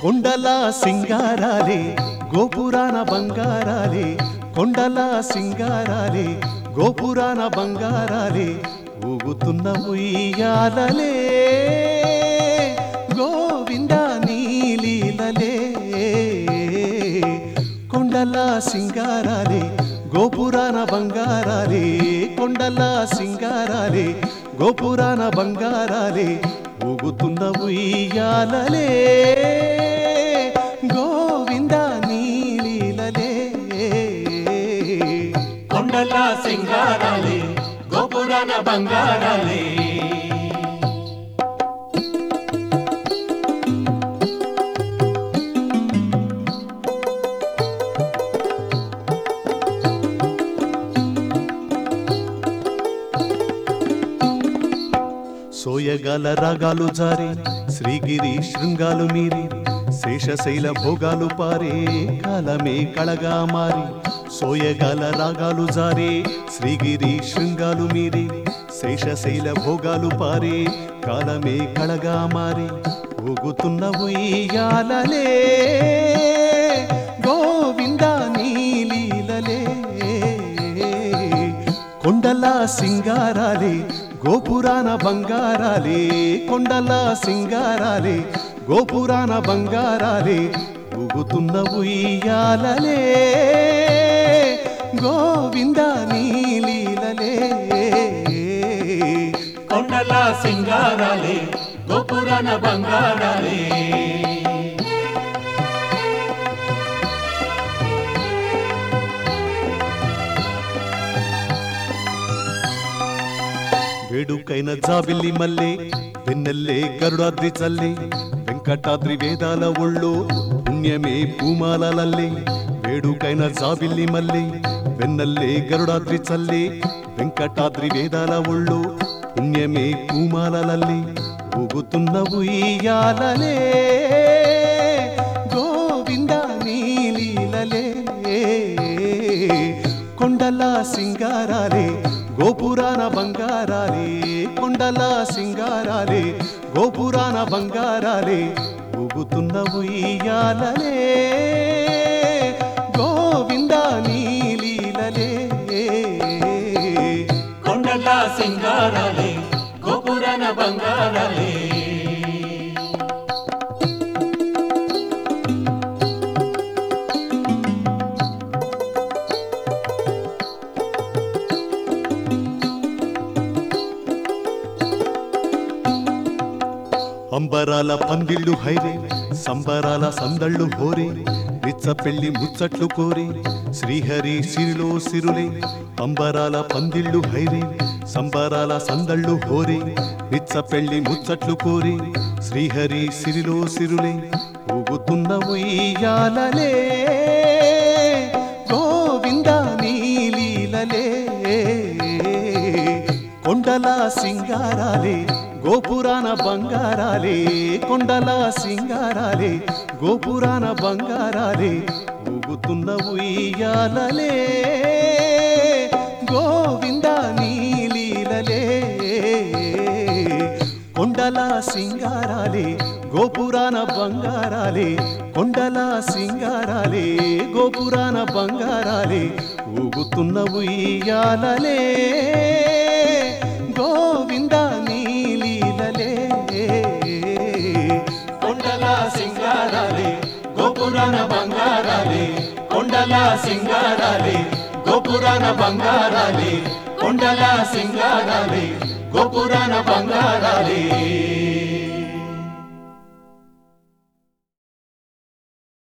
కొండల సింగారాలే గోపురాన బంగారాలే కొండల సింగారాలే గోపురాన బంగారాలే ఊగుతున్న ఉయ్యాలలే గోవింద నీలీలలే కొండల సింగారాలే గోపురాన బంగారాలే కొండల సింగారాలే గోపురాన బంగారాలే ఊగుతున్న ఉయ్యాలలే గోవింద నీలీలలే కొండల సింగారాలే గోపురాన బంగారాలే సోయగాల రాగాలు జారి శ్రీగిరి శృంగాలు మీరి శేషశైల భోగాలు పారే కాలమే కళగా మారి సోయగాల రాగాలు జారి శ్రీగిరి శృంగాలు మీరి శేషశైల భోగాలు పారే కాలమే కళగా మారి ఊగుతున్న ఉయ్యాలలే గోవింద నీలీలలే కొండల సింగారాలే గోపురాన బంగారాలే కొండల సింగారాలే గోపురాన బంగారాలే ఊగుతున్న ఉయ్యాలలే గోవింద నీలీలలే కొండల సింగారాలే గోపురాన బంగారాలే వేడుకైన జాబిల్లి మల్లె వెన్నెల్లే గరుడాద్రి చల్లే వెంకటాద్రి వేదాల ఒళ్ళు పుణ్యమే పూమాలల్లే వేడుకైన జాబిల్లి మల్లె వెన్నెల్లే గరుడాద్రి చల్లే వెంకటాద్రి వేదాల ఒళ్ళు పుణ్యమే పూమాలల్లే ఊగుతున్న ఉయ్యాలలే గోవింద నీలీలలే కొండల సింగారాలే గోపురాన బంగారాలే కొండల సింగారాలే గోపురాన బంగారాలే ఊగుతున్న ఉయ్యాలలే గోవింద నీలీలలే కొండల సింగారాలే గోపురాన బంగారాలే అంబరాల పందిళ్ళు హైరే సంబరాల సందళ్ళు హోరే రిచ్చ పెళ్లి ముచ్చట్లు కోరే శ్రీహరి సిరిలో సిరులే అంబరాల పందిళ్ళు హైరే సంబరాల సందళ్ళు హోరే రిచ్చ పెళ్లి ముచ్చట్లు కోరే శ్రీహరి సిరిలో సిరులే ఊగుతున్న ఉయ్యాలలే గోవింద నీలీలలే కొండల సింగారాలే గోపురాన బంగారాలే కొండల సింగారాలే గోపురాన బంగారాలే ఊగుతున్న ఉయ్యాలలే గోవింద నీలీలలే కొండల సింగారాలే గోపురాన బంగారాలే కొండల సింగారాలే గోపురాన బంగారాలే ఊగుతున్న ఉయ్యాలలే గోవింద నీలీలలే కొండల సింగారాలే గోపురాన బంగారాలే కొండల సింగారాలే గోపురాన బంగారాలే కొండల సింగారాలే గోపురాన బంగారాలే